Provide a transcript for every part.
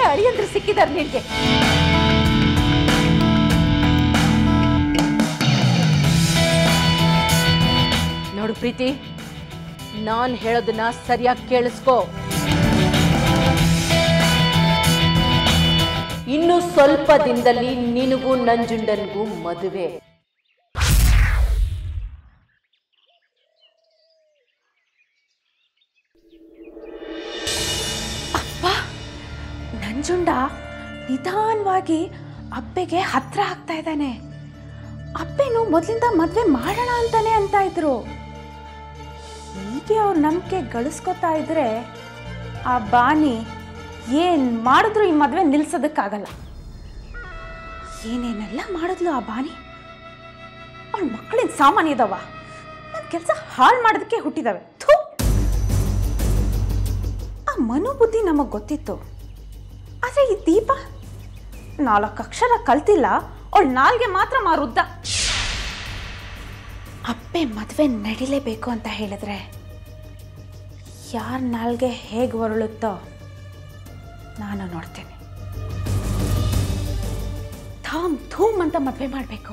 ಅಳಿಯಂದ್ರು ಸಿಕ್ಕಿದಾರೆ ನಿನ್ಗೆ ನೋಡು ಪ್ರೀತಿ ನಾನ್ ಹೇಳೋದನ್ನ ಸರಿಯಾಗಿ ಕೇಳಿಸ್ಕೋ ಇನ್ನು ಸ್ವಲ್ಪ ದಿನದಲ್ಲಿ ನಿನಗೂ ನಂಜುಂಡನಿಗೂ ಮದುವೆ ನಂಜುಂಡ ನಿಧಾನವಾಗಿ ಅಪ್ಪೆಗೆ ಹತ್ರ ಆಗ್ತಾ ಇದ್ದಾನೆ ಅಪ್ಪೆನು ಮೊದಲಿಂದ ಮದುವೆ ಮಾಡೋಣ ಅಂತಾನೆ ಅಂತ ಇದ್ರು ಹೀಗೆ ಅವ್ರ ನಂಬಿಕೆ ಗಳಿಸ್ಕೊತಾ ಇದ್ರೆ ಆ ಬಾನಿ ಏನ್ ಮಾಡಿದ್ರು ಈ ಮದುವೆ ನಿಲ್ಸೋದಕ್ಕಾಗಲ್ಲ ಏನೇನೆಲ್ಲ ಮಾಡಿದ್ಲು ಆ ಬಾನಿ ಅವಳ ಮಕ್ಕಳಿನ ಸಾಮಾನ್ಯ ಇದಾವ ನನ್ನ ಕೆಲಸ ಹಾಳು ಮಾಡೋದಕ್ಕೆ ಹುಟ್ಟಿದಾವೆ ಥೂ ಆ ಮನೋಬುದ್ಧಿ ನಮಗೆ ಗೊತ್ತಿತ್ತು ಆದರೆ ಈ ದೀಪ ನಾಲ್ಕು ಅಕ್ಷರ ಕಲ್ತಿಲ್ಲ ಅವಳು ನಾಲ್ಗೆ ಮಾತ್ರ ಮಾರುದ್ದ ಅಪ್ಪೆ ಮದುವೆ ನಡಿಲೇಬೇಕು ಅಂತ ಹೇಳಿದ್ರೆ ಯಾರ ನಾಲ್ಗೆ ಹೇಗೆ ಹೊರಳುತ್ತೋ ನಾನು ನೋಡ್ತೇನೆ ಥಾಮ್ ಥೂಮ್ ಅಂತ ಮದುವೆ ಮಾಡಬೇಕು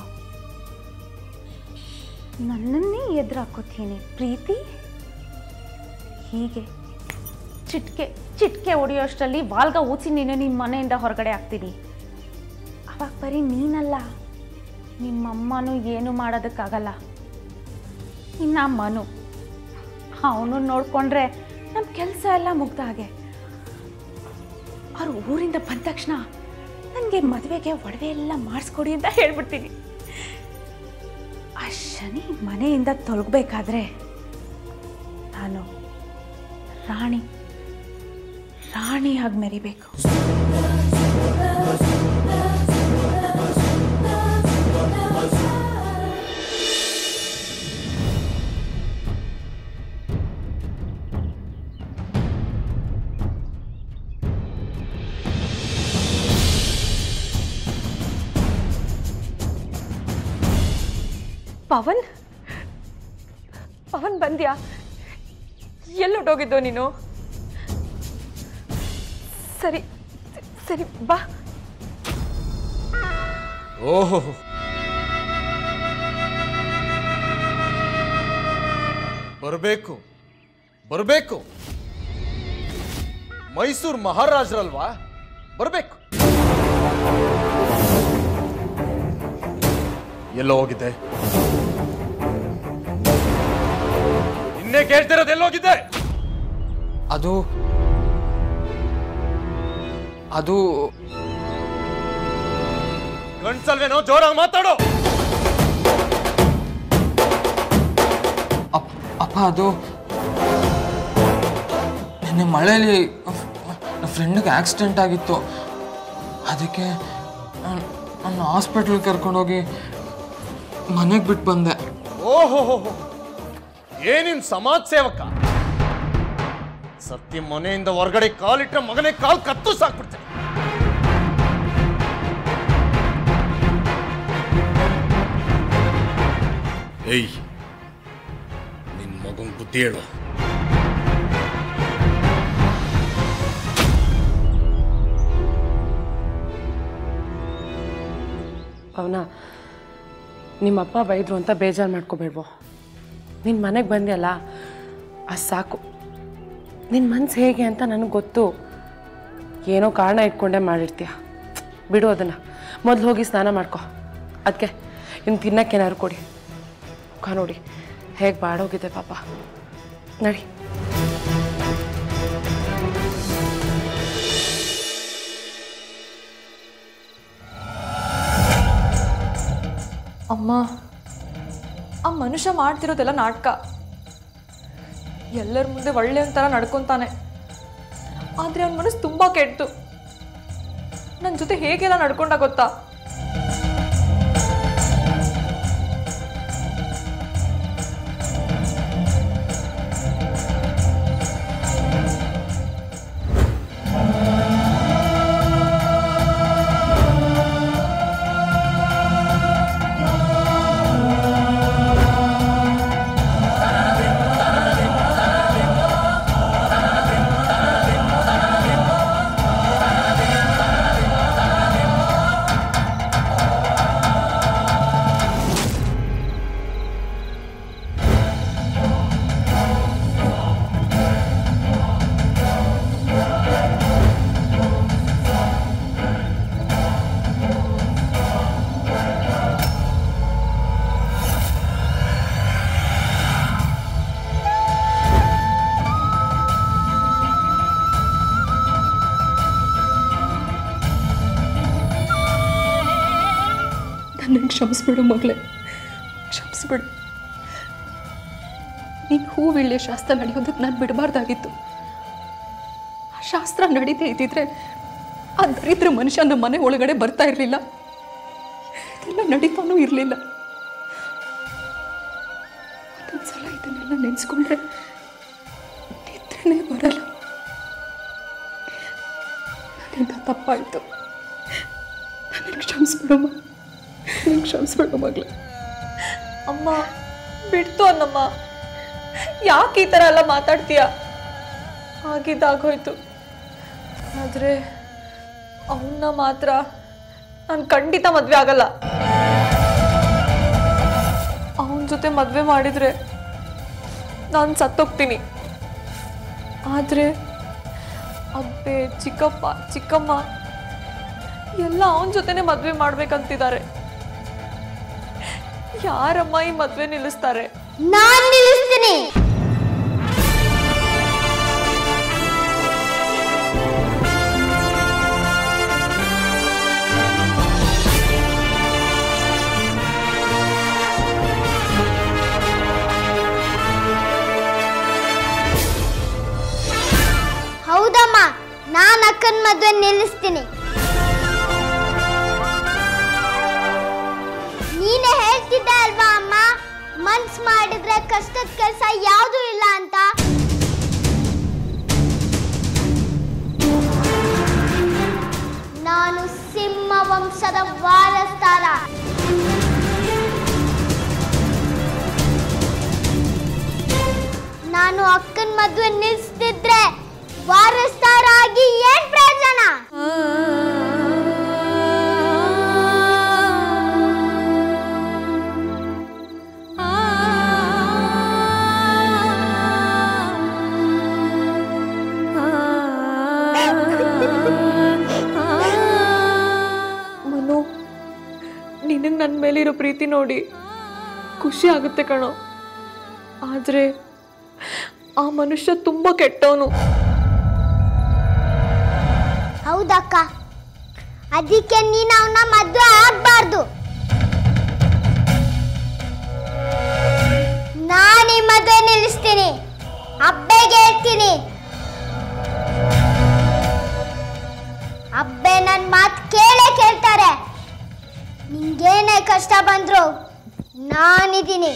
ನನ್ನನ್ನೇ ಎದುರು ಹಾಕೋತೀನಿ ಪ್ರೀತಿ ಹೀಗೆ ಚಿಟ್ಕೆ ಚಿಟ್ಕೆ ಹೊಡೆಯೋಷ್ಟರಲ್ಲಿ ವಾಲ್ಗ ಊಸಿ ನೀನು ನಿಮ್ಮ ಮನೆಯಿಂದ ಹೊರಗಡೆ ಹಾಕ್ತೀನಿ ಅವಾಗ ಬರೀ ನೀನಲ್ಲ ನಿಮ್ಮಮ್ಮನೂ ಏನು ಮಾಡೋದಕ್ಕಾಗಲ್ಲ ಇನ್ನು ಆ ಮನು ಅವನು ನೋಡಿಕೊಂಡ್ರೆ ನಮ್ಮ ಕೆಲಸ ಎಲ್ಲ ಮುಗ್ದ ಹಾಗೆ ಅವ್ರು ಊರಿಂದ ಬಂದ ತಕ್ಷಣ ನನಗೆ ಮದುವೆಗೆ ಒಡವೆ ಎಲ್ಲ ಮಾಡಿಸ್ಕೊಡಿ ಅಂತ ಹೇಳ್ಬಿಡ್ತೀನಿ ಆ ಶನಿ ಮನೆಯಿಂದ ತೊಲಗಬೇಕಾದ್ರೆ ನಾನು ರಾಣಿ ರಾಣಿಯಾಗಿ ಮೆರಿಬೇಕು ಪವನ್ ಪವನ್ ಬಂದ್ಯಾ ಎಲ್ಲೊಟ್ಟೋಗಿದ್ದೋ ನೀನು ಸರಿ ಸರಿ ಬಾ ಓಹೋ ಬರಬೇಕು ಬರಬೇಕು ಮೈಸೂರು ಮಹಾರಾಜರಲ್ವಾ ಬರಬೇಕು ಎಲ್ಲೋ ಹೋಗಿದ್ದೆ ಇನ್ನೇ ಕೇಳ್ತಿರೋದು ಎಲ್ಲೋಗಿದ್ದೆ ಅದು ಅದು ಗಂಡ್ಸಲ್ವೇನೋ ಜೋರಾಗಿ ಮಾತಾಡೋ ಅಪ್ ಅಪ್ಪ ಅದು ನಿನ್ನೆ ಮಳೆಯಲ್ಲಿ ನನ್ನ ಫ್ರೆಂಡಿಗೆ ಆಕ್ಸಿಡೆಂಟ್ ಆಗಿತ್ತು ಅದಕ್ಕೆ ನನ್ನ ಹಾಸ್ಪಿಟ್ಲ್ ಕರ್ಕೊಂಡೋಗಿ ಮನೆಗೆ ಬಿಟ್ಟು ಬಂದೆ ಓಹೋ ಏನಿನ್ ಸಮಾಜ ಸೇವಕ ಸತ್ಯ ಮನೆಯಿಂದ ಹೊರಗಡೆ ಕಾಲಿಟ್ರೆ ಮಗನೇ ಕಾಲ್ ಕತ್ತು ಸಾಕ್ಬಿಡ್ತೇನೆ ಏಯ್ ನಿನ್ ಮಗನ್ ಬುದ್ಧಿ ಹೇಳು ಅವನ ನಿಮ್ಮಪ್ಪ ಬೈದ್ರು ಅಂತ ಬೇಜಾರು ಮಾಡ್ಕೋಬೇಡ್ವೋ ನಿನ್ನ ಮನೆಗೆ ಬಂದ್ಯಲ್ಲ ಅದು ಸಾಕು ನಿನ್ನ ಮನ್ಸು ಹೇಗೆ ಅಂತ ನನಗೆ ಗೊತ್ತು ಏನೋ ಕಾರಣ ಇಟ್ಕೊಂಡೇ ಮಾಡಿರ್ತೀಯ ಬಿಡು ಅದನ್ನು ಮೊದಲು ಹೋಗಿ ಸ್ನಾನ ಮಾಡ್ಕೊ ಅದಕ್ಕೆ ಇನ್ನು ತಿನ್ನಕ್ಕೇನಾದ್ರು ಕೊಡಿ ಮುಖ ನೋಡಿ ಹೇಗೆ ಬಾಡೋಗಿದೆ ಪಾಪ ನಡಿ ಅಮ್ಮ ಆ ಮನುಷ್ಯ ಮಾಡ್ತಿರೋದೆಲ್ಲ ನಾಟಕ ಎಲ್ಲರ ಮುಂದೆ ಒಳ್ಳೆ ಒಂಥರ ನಡ್ಕೊತಾನೆ ಆದರೆ ಅವನ ಮನಸ್ಸು ತುಂಬ ಕೆಟ್ಟು ನನ್ನ ಜೊತೆ ಹೇಗೆಲ್ಲ ನಡ್ಕೊಂಡ ಗೊತ್ತಾ ಕ್ಷಮಿಸ್ಬಿಡು ಮಗಳೇ ಕ್ಷಮಿಸ್ಬಿಡು ನೀನು ಹೂವಿಳ್ಳೆ ಶಾಸ್ತ್ರ ನಡೆಯೋದಕ್ಕೆ ನಾನು ಬಿಡಬಾರ್ದಾಗಿತ್ತು ಆ ಶಾಸ್ತ್ರ ನಡೀದೇ ಇದ್ದಿದ್ರೆ ಆ ದರಿದ್ರ ಮನುಷ್ಯ ನಮ್ಮ ಮನೆ ಒಳಗಡೆ ಬರ್ತಾ ಇರಲಿಲ್ಲ ಇದೆಲ್ಲ ನಡೀತಾನೂ ಇರಲಿಲ್ಲ ಒಂದೊಂದ್ಸಲ ಇದನ್ನೆಲ್ಲ ನೆನೆಸ್ಕೊಂಡ್ರೆ ನಿದ್ರೆನೇ ಬರಲ್ಲ ನನ್ನಿಂದ ತಪ್ಪಾಯಿತು ನನಗೆ ಕ್ಷಮಿಸ್ಬಿಡಮ್ಮ ನನಗೆ ಕ್ಷಮಿಸ್ಬಿಡು ಮಗಳೇ ಅಮ್ಮ ಬಿಡ್ತು ಅನ್ನಮ್ಮ ಯಾಕೆ ಈ ಥರ ಎಲ್ಲ ಮಾತಾಡ್ತೀಯ ಆಗಿದ್ದಾಗೋಯ್ತು ಆದರೆ ಅವನ್ನ ಮಾತ್ರ ನಾನು ಖಂಡಿತ ಮದುವೆ ಆಗಲ್ಲ ಅವನ ಜೊತೆ ಮದುವೆ ಮಾಡಿದರೆ ನಾನು ಸತ್ತೋಗ್ತೀನಿ ಆದರೆ ಅಬ್ಬೆ ಚಿಕ್ಕಪ್ಪ ಚಿಕ್ಕಮ್ಮ ಎಲ್ಲ ಅವನ ಜೊತೆನೆ ಮದುವೆ ಮಾಡ್ಬೇಕಂತಿದ್ದಾರೆ ಯಾರಮ್ಮ ಈ ಮದುವೆ ನಿಲ್ಲಿಸ್ತಾರೆ ನಾನ್ ನಿಲ್ಲಿಸ್ತೀನಿ ಹೌದಮ್ಮ ನಾನ್ ಅಕ್ಕನ ಮದ್ವೆ ನಿಲ್ಲಿಸ್ತೀನಿ ನೀನೇ ಹೇಳ್ತಿದ್ದೆ ಅಲ್ವಾ ಅಮ್ಮ ಮನ್ಸ್ ಮಾಡಿದ್ರೆ ಕಷ್ಟದ ಕೆಲಸ ಯಾವುದು ಇಲ್ಲ ಅಂತ ನಾನು ಸಿಂಹ ವಂಶದ ವಾರಸ್ತಾರ ನಾನು ಅಕ್ಕನ ಮದ್ವೆ ನಿಲ್ಸ್ತಿದ್ರೆ ವಾರಸ್ತಾರ ಆಗಿ ಏನ್ ಪ್ರಯೋಜನ ಮನು ನಿನಗೆ ನನ್ನ ಮೇಲಿರೋ ಪ್ರೀತಿ ನೋಡಿ ಖುಷಿ ಆಗುತ್ತೆ ಕಣೋ ಆದರೆ ಆ ಮನುಷ್ಯ ತುಂಬ ಕೆಟ್ಟವನು ಹೌದಕ್ಕ ಅದಕ್ಕೆ ನೀನು ಅವನ ಮದ್ವೆ ಆಗ್ಬಾರ್ದು ನಾನು ಈ ಮದ್ವೆ ನಿಲ್ಲಿಸ್ತೀನಿ ಅಬ್ಬೆಗೆ ಹೇಳ್ತೀನಿ ಅಬ್ಬೆ ನನ್ನ ಮಾತು ಕೇಳೇ ಕೇಳ್ತಾರೆ ನಿಂಗೇನೇ ಕಷ್ಟ ಬಂದ್ರು ನಾನಿದ್ದೀನಿ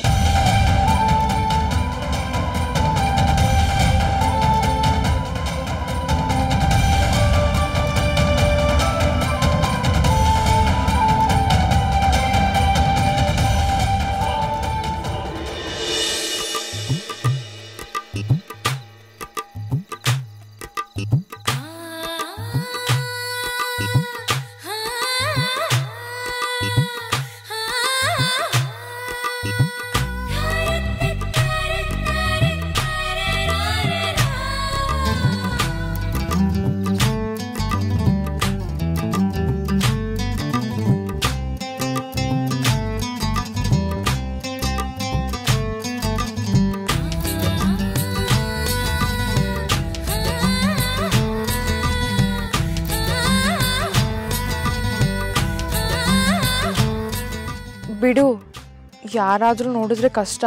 ಬಿಡು ಯಾರಾದರೂ ನೋಡಿದ್ರೆ ಕಷ್ಟ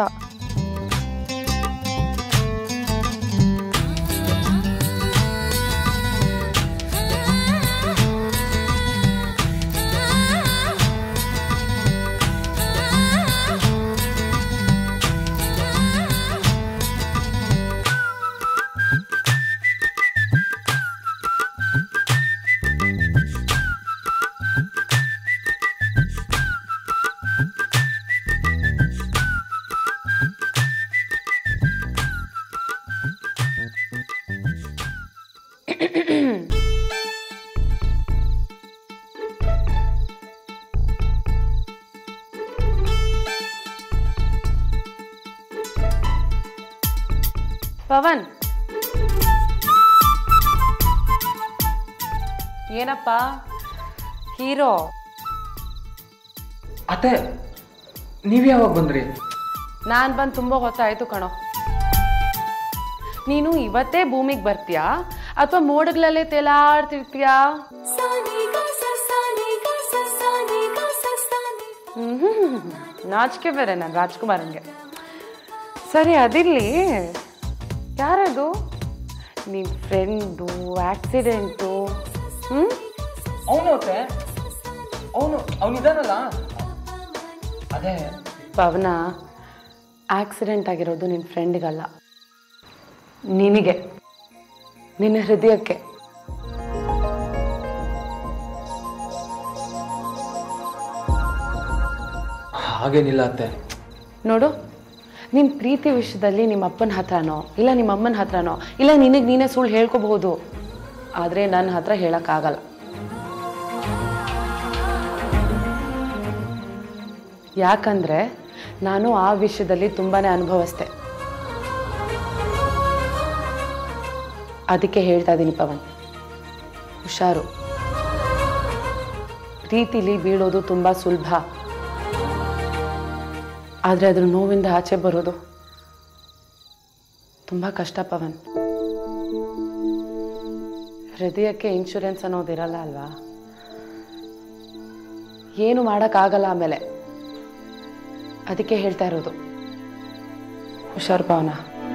ಪವನ್ ಏನಪ್ಪ ಹೀರೋ ಅತ್ತೆ ನೀವು ಯಾವಾಗ ಬಂದ್ರಿ ನಾನು ಬಂದು ತುಂಬ ಹೊತ್ತಾಯ್ತು ಕಣೋ ನೀನು ಇವತ್ತೇ ಭೂಮಿಗೆ ಬರ್ತೀಯಾ ಅಥವಾ ಮೋಡಗಳಲ್ಲೇ ತೇಲಾಡ್ತಿರ್ತೀಯಾ ಹ್ಮ್ ನಾಚಿಕೆ ಬೇರೆ ನಾನು ರಾಜ್ಕುಮಾರನ್ಗೆ ಸರಿ ಅದಿರಲಿ ಯಾರದು ನಿನ್ನ ಫ್ರೆಂಡು ಆಕ್ಸಿಡೆಂಟು ಹ್ಞೂ ಅವನು ಅತ್ತೆ ಅವನು ಅವನಿದಾನಲ್ಲ ಅದೇ ಪವನ ಆಕ್ಸಿಡೆಂಟ್ ಆಗಿರೋದು ನಿನ್ನ ಫ್ರೆಂಡಿಗಲ್ಲ ನಿನಗೆ ನಿನ್ನ ಹೃದಯಕ್ಕೆ ಹಾಗೇನಿಲ್ಲ ಅತ್ತೆ ನೋಡು ನಿನ್ನ ಪ್ರೀತಿ ವಿಷಯದಲ್ಲಿ ನಿಮ್ಮ ಅಪ್ಪನ ಹತ್ರನೋ ಇಲ್ಲ ನಿಮ್ಮ ಅಮ್ಮನ ಹತ್ರನೋ ಇಲ್ಲ ನಿನಗೆ ನೀನೇ ಸುಳ್ಳು ಹೇಳ್ಕೋಬಹುದು ಆದರೆ ನನ್ನ ಹತ್ರ ಹೇಳೋಕ್ಕಾಗಲ್ಲ ಯಾಕಂದರೆ ನಾನು ಆ ವಿಷಯದಲ್ಲಿ ತುಂಬಾ ಅನುಭವಿಸ್ದೆ ಅದಕ್ಕೆ ಹೇಳ್ತಾ ಇದ್ದೀನಿ ಪವನ್ ಹುಷಾರು ಪ್ರೀತಿಲಿ ಬೀಳೋದು ತುಂಬ ಸುಲಭ ಆದರೆ ಅದ್ರ ನೋವಿಂದ ಆಚೆ ಬರೋದು ತುಂಬ ಕಷ್ಟ ಪವನ್ ಹೃದಯಕ್ಕೆ ಇನ್ಶೂರೆನ್ಸ್ ಅನ್ನೋದಿರಲ್ಲ ಅಲ್ವಾ ಏನು ಮಾಡೋಕ್ಕಾಗಲ್ಲ ಆಮೇಲೆ ಅದಕ್ಕೆ ಹೇಳ್ತಾ ಇರೋದು ಹುಷಾರು ಪವನ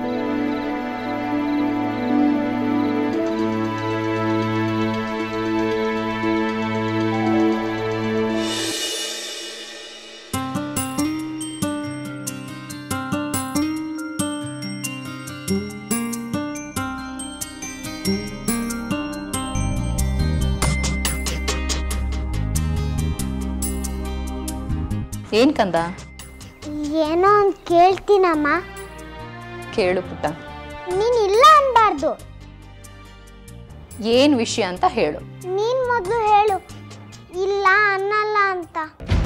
ಏನು ಕಂದ ಏನೋ ಒಂದು ಕೇಳ್ತೀನಮ್ಮ ಕೇಳು ಪುಟ್ಟ ನೀನ್ ಇಲ್ಲ ಅನ್ಬಾರ್ದು ಏನು ವಿಷಯ ಅಂತ ಹೇಳು ನೀನ್ ಮೊದಲು ಹೇಳು ಇಲ್ಲ ಅನ್ನಲ್ಲ ಅಂತ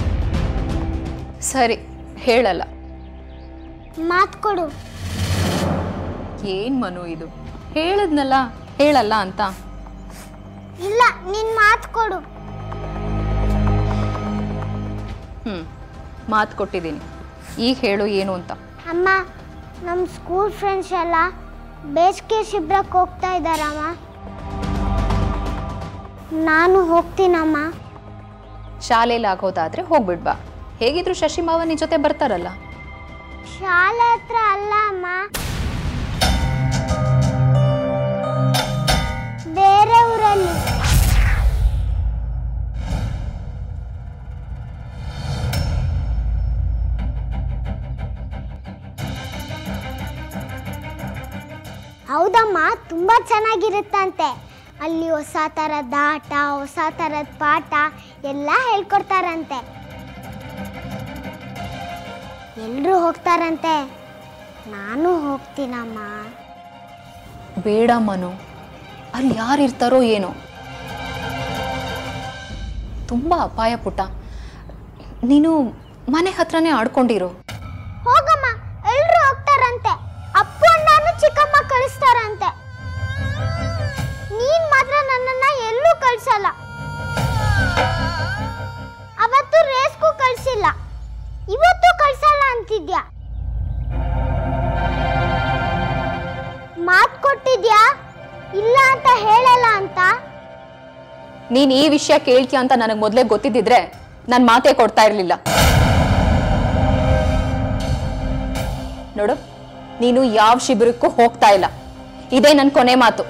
ಸರಿ ಹೇಳಲ್ಲ ಮಾತ್ ಕೊಡು ಏನು ಮನು ಇದು ಹೇಳಿದ್ನಲ್ಲ ಹೇಳಲ್ಲ ಅಂತ ಇಲ್ಲ ನಿನ್ ಮಾತ್ ಕೊಡು ಹ್ಞೂ ಮಾತು ಕೊಟ್ಟಿದ್ದೀನಿ ಈಗ ಹೇಳು ಏನು ಅಂತ ಅಮ್ಮ ನಮ್ಮ ಸ್ಕೂಲ್ ಫ್ರೆಂಡ್ಸ್ ಎಲ್ಲ ಬೇಸಿಗೆ ಶಿಬಿರಕ್ಕೆ ಹೋಗ್ತಾ ಇದ್ದಾರಮ್ಮ ನಾನು ಹೋಗ್ತೀನಮ್ಮ ಶಾಲೆಯಲ್ಲಿ ಆಗೋದಾದ್ರೆ ಹೋಗ್ಬಿಡ್ಬಾ ಹೇಗಿದ್ರು ಶಶಿ ಮಾವ ನಿನ್ ಜೊತೆ ಬರ್ತಾರಲ್ಲ ಶಾಲೆ ಹತ್ರ ಅಲ್ಲ ಅಮ್ಮ ಬೇರೆ ಊರಲ್ಲಿ ಹೌದಮ್ಮ ತುಂಬ ಚೆನ್ನಾಗಿರುತ್ತಂತೆ ಅಲ್ಲಿ ಹೊಸ ಥರದ ಆಟ ಹೊಸ ಥರದ ಪಾಠ ಎಲ್ಲ ಹೇಳ್ಕೊಡ್ತಾರಂತೆ ಎಲ್ಲರೂ ಹೋಗ್ತಾರಂತೆ ನಾನು ಹೋಗ್ತೀನಮ್ಮ ಬೇಡ ಮನು ಅಲ್ಲಿ ಯಾರು ಇರ್ತಾರೋ ಏನೋ ತುಂಬ ಅಪಾಯ ಪುಟ್ಟ ನೀನು ಮನೆ ಹತ್ರನೇ ಆಡ್ಕೊಂಡಿರು ಹೋಗಮ್ಮ ಎಲ್ಲರೂ ಹೋಗ್ತಾರಂತೆ ಅಪ್ಪು ಅಣ್ಣನು ಚಿಕ್ಕಮ್ಮ ಕಳಿಸ್ತಾರಂತೆ ನೀನ್ ಮಾತ್ರ ನನ್ನನ್ನ ಎಲ್ಲೂ ಕಳ್ಸಲ್ಲ ಅವತ್ತು ರೇಸ್ಗೂ ಕಳ್ಸಿಲ್ಲ ಇವತ್ತು ಕಳ್ಸಲ್ಲ ಅಂತಿದ್ಯಾ ಮಾತ್ ಕೊಟ್ಟಿದ್ಯಾ ಇಲ್ಲ ಅಂತ ಹೇಳಲ್ಲ ಅಂತ ನೀನು ಈ ವಿಷಯ ಕೇಳ್ತೀಯ ಅಂತ ನನಗೆ ಮೊದಲೇ ಗೊತ್ತಿದ್ದಿದ್ರೆ ನಾನು ಮಾತೇ ಕೊಡ್ತಾ ಇರಲಿಲ್ಲ ನೋಡು ನೀನು ಯಾವ ಶಿಬಿರಕ್ಕೂ ಹೋಗ್ತಾ ಇಲ್ಲ ಇದೇ ನನ್ನ ಕೊನೆ ಮಾತು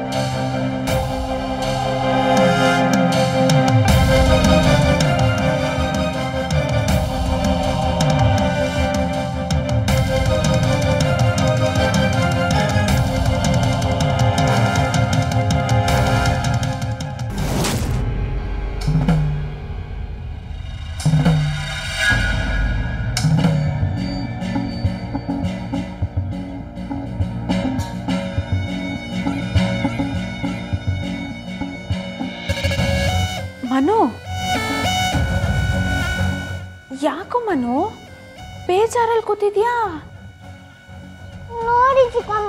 ಮನು ಯಾಕೋ ಮನು ಬೇಜಾರಲ್ಲಿ ಕೂತಿದ್ಯಾ ನೋಡಿ ಚಿಕ್ಕಮ್ಮ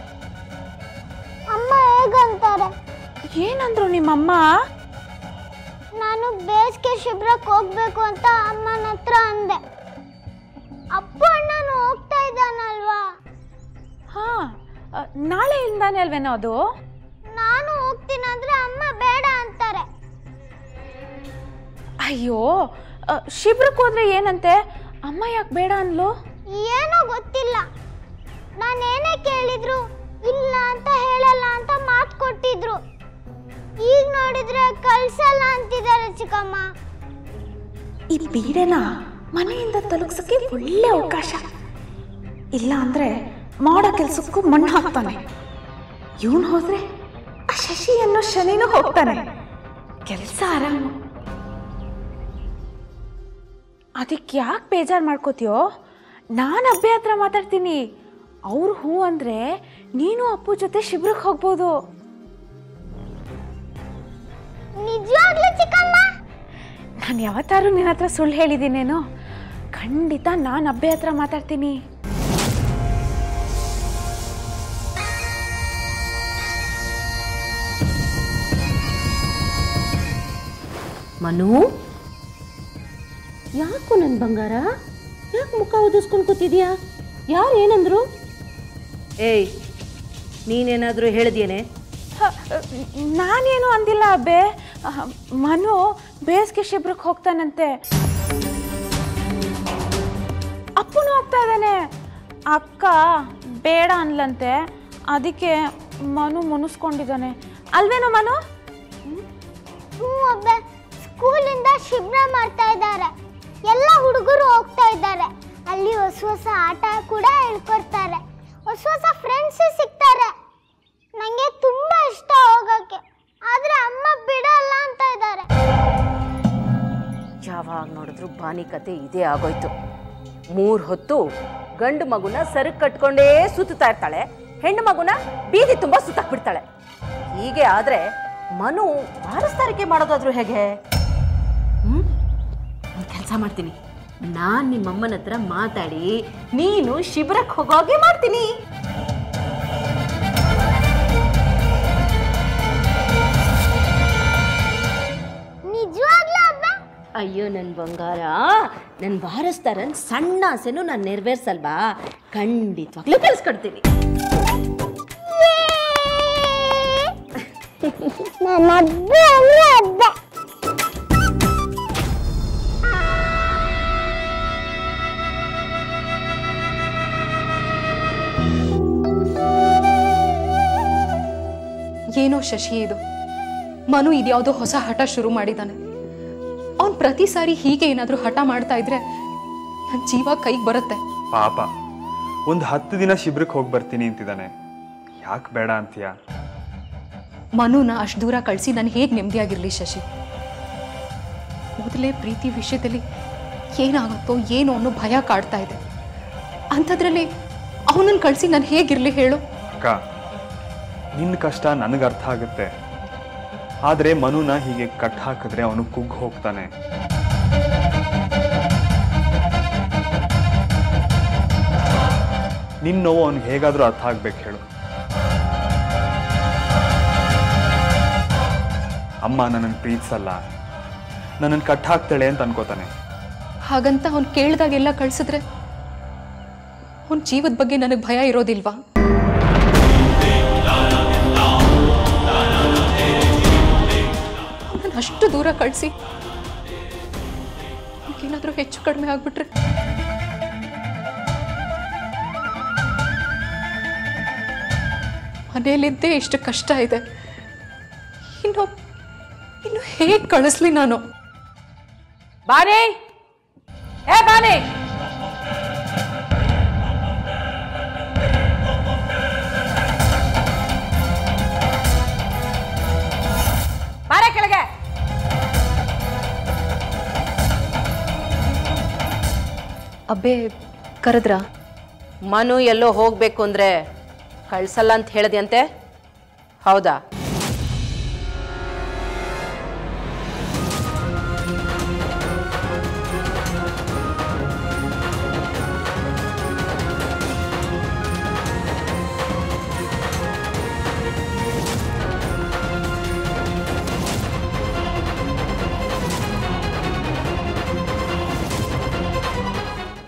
ಅಮ್ಮ ಹೇಗಂತಾರೆ ಏನಂದ್ರು ನಿಮ್ಮಮ್ಮ ನಾನು ಬೇಸಿಗೆ ಶಿಬಿರಕ್ಕೆ ಹೋಗ್ಬೇಕು ಅಂತ ಅಮ್ಮನ ಹತ್ರ ಅಂದೆ ಅಪ್ಪ ಅಣ್ಣನು ಹೋಗ್ತಾ ಇದ್ದಾನಲ್ವಾ ಹಾ ಅ, ನಾಳೆಯಿಂದಾನೇ ಅಲ್ವೇನೋ ಅದು ನಾನು ಹೋಗ್ತೀನಿ ಅಂದ್ರೆ ಅಮ್ಮ ಬೇಡ ಅಂತಾರೆ ಅಯ್ಯೋ ಶಿಬಿರಕ್ಕೆ ಹೋದ್ರೆ ಏನಂತೆ ಅಮ್ಮ ಯಾಕೆ ಬೇಡ ಅನ್ಲು ಏನೋ ಗೊತ್ತಿಲ್ಲ ನಾನೇನೇ ಕೇಳಿದ್ರು ಇಲ್ಲ ಅಂತ ಹೇಳಲ್ಲ ಅಂತ ಮಾತು ಕೊಟ್ಟಿದ್ರು ಈಗ ನೋಡಿದ್ರೆ ಕಳ್ಸಲ್ಲ ಅಂತಿದ್ದಾರೆ ಚಿಕ್ಕಮ್ಮ ಈ ಬೀಡೆನ ಮನೆಯಿಂದ ತೊಲಗಿಸಕ್ಕೆ ಒಳ್ಳೆ ಅವಕಾಶ ಇಲ್ಲ ಅಂದ್ರೆ ಮಾಡೋ ಕೆಲ್ಸಕ್ಕೂ ಮಣ್ಣು ಹಾಕ್ತಾನೆ ಇವನು ಹೋದ್ರೆ ಆ ಶಶಿ ಅನ್ನೋ ಶನಿನೂ ಹೋಗ್ತಾನೆ ಕೆಲಸ ಆರಾಮು ಅದಕ್ಕೆ ಯಾಕೆ ಬೇಜಾರು ಮಾಡ್ಕೋತೀಯೋ ನಾನು ಅಬ್ಬೆ ಹತ್ರ ಮಾತಾಡ್ತೀನಿ ಅವ್ರು ಹೂ ಅಂದ್ರೆ ನೀನು ಅಪ್ಪು ಜೊತೆ ಶಿಬಿರಕ್ಕೆ ಹೋಗ್ಬೋದು ನಿಜವಾಗ್ಲೂ ಚಿಕ್ಕಮ್ಮ ನಾನು ಯಾವತ್ತಾರು ನಿನ್ನ ಹತ್ರ ಸುಳ್ಳು ಹೇಳಿದ್ದೀನೇನೋ ಖಂಡಿತ ನಾನು ಅಬ್ಬೆ ಹತ್ರ ಮಾತಾಡ್ತೀನಿ ಮನು ಯಾಕೋ ನನ್ನ ಬಂಗಾರ ಯಾಕೆ ಮುಖ ಉದಿಸ್ಕೊಂಡು ಕೂತಿದ್ಯಾ ಯಾರು ಏನಂದ್ರು ಏಯ್ ನೀನೇನಾದರೂ ಹೇಳಿದ್ಯೇನೆ ಹ, ನಾನೇನು ಅಂದಿಲ್ಲ ಅಬ್ಬೆ ಅಹ್, ಮನು ಬೇಸಿಗೆ ಶಿಬಿರಕ್ಕೆ ಹೋಗ್ತಾನಂತೆ ಅಪ್ಪನು ಹೋಗ್ತಾ ಇದ್ದಾನೆ ಅಕ್ಕ ಬೇಡ ಅನ್ಲಂತೆ ಅದಕ್ಕೆ ಮನು ಮುನಿಸ್ಕೊಂಡಿದ್ದಾನೆ ಅಲ್ವೇನೋ ಮನು ಹ್ಞೂ ಅಬ್ಬೆ ಸ್ಕೂಲಿಂದ ಶಿಬಿರ ಮಾಡ್ತಾ ಇದ್ದಾರೆ ಎಲ್ಲ ಹುಡುಗರು ಹೋಗ್ತಾ ಇದ್ದಾರೆ ಅಲ್ಲಿ ಹೊಸ ಹೊಸ ಆಟ ಕೂಡ ಹೇಳ್ಕೊಡ್ತಾರೆ ಹೊಸ ಹೊಸ ಫ್ರೆಂಡ್ಸ್ ಸಿಗ್ತಾರೆ ನನಗೆ ತುಂಬಾ ಇಷ್ಟ ಹೋಗಕ್ಕೆ ಆದ್ರೆ ಅಮ್ಮ ಬಿಡಲ್ಲ ಅಂತ ಇದ್ದಾರೆ ಯಾವಾಗ ನೋಡಿದ್ರು ಬಾನಿ ಕತೆ ಇದೇ ಆಗೋಯ್ತು ಮೂರು ಹೊತ್ತು ಗಂಡು ಮಗುನ ಸರಕ್ ಕಟ್ಕೊಂಡೇ ಸುತ್ತಾ ಇರ್ತಾಳೆ ಹೆಣ್ಣು ಮಗುನ ಬೀದಿ ತುಂಬ ಸುತ್ತಾಕ್ಬಿಡ್ತಾಳೆ ಹೀಗೆ ಆದ್ರೆ ಮನು ವಾರಸ್ದಾರಿಕೆ ಮಾಡೋದಾದ್ರೂ ಹೇಗೆ ಹ್ಮ್ ಒಂದು ಕೆಲಸ ಮಾಡ್ತೀನಿ ನಾನು ನಿಮ್ಮಮ್ಮನ ಹತ್ರ ಮಾತಾಡಿ ನೀನು ಶಿಬಿರಕ್ಕೆ ಹೋಗೋಗೆ ಮಾಡ್ತೀನಿ ನಿಜವಾಗ್ಲೂ ಅಬ್ಬೆ ಅಯ್ಯೋ ನನ್ನ ಬಂಗಾರ ನನ್ನ ವಾರಸ್ದಾರನ್ ಸಣ್ಣ ಆಸೆನೂ ನಾನು ನೆರವೇರ್ಸಲ್ವಾ ಖಂಡಿತವಾಗ್ಲೂ ಕಳ್ಸ್ಕೊಡ್ತೀನಿ ನನ್ನ ಅಬ್ಬೆ ಅಂದ್ರೆ ಅಬ್ಬೆ ಏನೋ ಶಶಿ ಇದು ಮನು ಇದ್ಯಾವುದೋ ಹೊಸ ಹಠ ಶುರು ಮಾಡಿದ್ದಾನೆ ಅವನು ಪ್ರತಿ ಸಾರಿ ಹೀಗೆ ಏನಾದರೂ ಹಠ ಮಾಡ್ತಾ ಇದ್ರೆ ನನ್ನ ಜೀವ ಕೈಗೆ ಬರುತ್ತೆ ಪಾಪ ಒಂದು ಹತ್ತು ದಿನ ಶಿಬಿರಕ್ಕೆ ಹೋಗಿ ಬರ್ತೀನಿ ಅಂತಿದ್ದಾನೆ ಯಾಕೆ ಬೇಡ ಅಂತೀಯ ಮನುನ ಅಷ್ಟು ದೂರ ಕಳಿಸಿ ನಾನು ಹೇಗೆ ನೆಮ್ಮದಿಯಾಗಿರಲಿ ಶಶಿ ಮೊದಲೇ ಪ್ರೀತಿ ವಿಷಯದಲ್ಲಿ ಏನಾಗುತ್ತೋ ಏನೋ ಅನ್ನೋ ಭಯ ಕಾಡ್ತಾ ಇದೆ ಅಂಥದ್ರಲ್ಲಿ ಅವನನ್ನು ಕಳಿಸಿ ನಾನು ಹೇಗಿರಲಿ ಹೇಳು ಅಕ್ಕ ನಿನ್ನ ಕಷ್ಟ ನನಗೆ ಅರ್ಥ ಆಗುತ್ತೆ ಆದರೆ ಮನುನ ಹೀಗೆ ಕಟ್ ಹಾಕಿದ್ರೆ ಅವನು ಕುಗ್ಗ್ ಹೋಗ್ತಾನೆ ನಿನ್ನ ನೋವು ಅವ್ನಿಗೆ ಹೇಗಾದರೂ ಅರ್ಥ ಆಗ್ಬೇಕು ಹೇಳು ಅಮ್ಮ ನನ್ನನ್ನು ಪ್ರೀತಿಸಲ್ಲ ನನ್ನನ್ನು ಕಟ್ ಹಾಕ್ತಾಳೆ ಅಂತ ಅನ್ಕೋತಾನೆ ಹಾಗಂತ ಅವ್ನು ಕೇಳಿದಾಗೆಲ್ಲ ಕಳ್ಸಿದ್ರೆ ಅವನ ಜೀವದ ಬಗ್ಗೆ ನನಗೆ ಭಯ ಇರೋದಿಲ್ವಾ ಅವನನ್ನು ಅಷ್ಟು ದೂರ ಕಳಿಸಿ ಏನಾದರೂ ಹೆಚ್ಚು ಕಡಿಮೆ ಆಗ್ಬಿಟ್ರೆ ಮನೆಯಲ್ಲಿದ್ದೇ ಇಷ್ಟು ಕಷ್ಟ ಇದೆ ಇನ್ನು ಇನ್ನು ಹೇಗೆ ಕಳಿಸ್ಲಿ ನಾನು ಬಾನೆ ಏ ಬಾನೆ ಬಾರೆ ಕೆಳಗೆ ಅಬ್ಬೆ ಕರೆದ್ರ ಮನು ಎಲ್ಲೋ ಹೋಗ್ಬೇಕು ಅಂದ್ರೆ ಕಳ್ಸಲ್ಲ ಅಂತ ಹೇಳಿದ್ಯಂತೆ ಹೌದಾ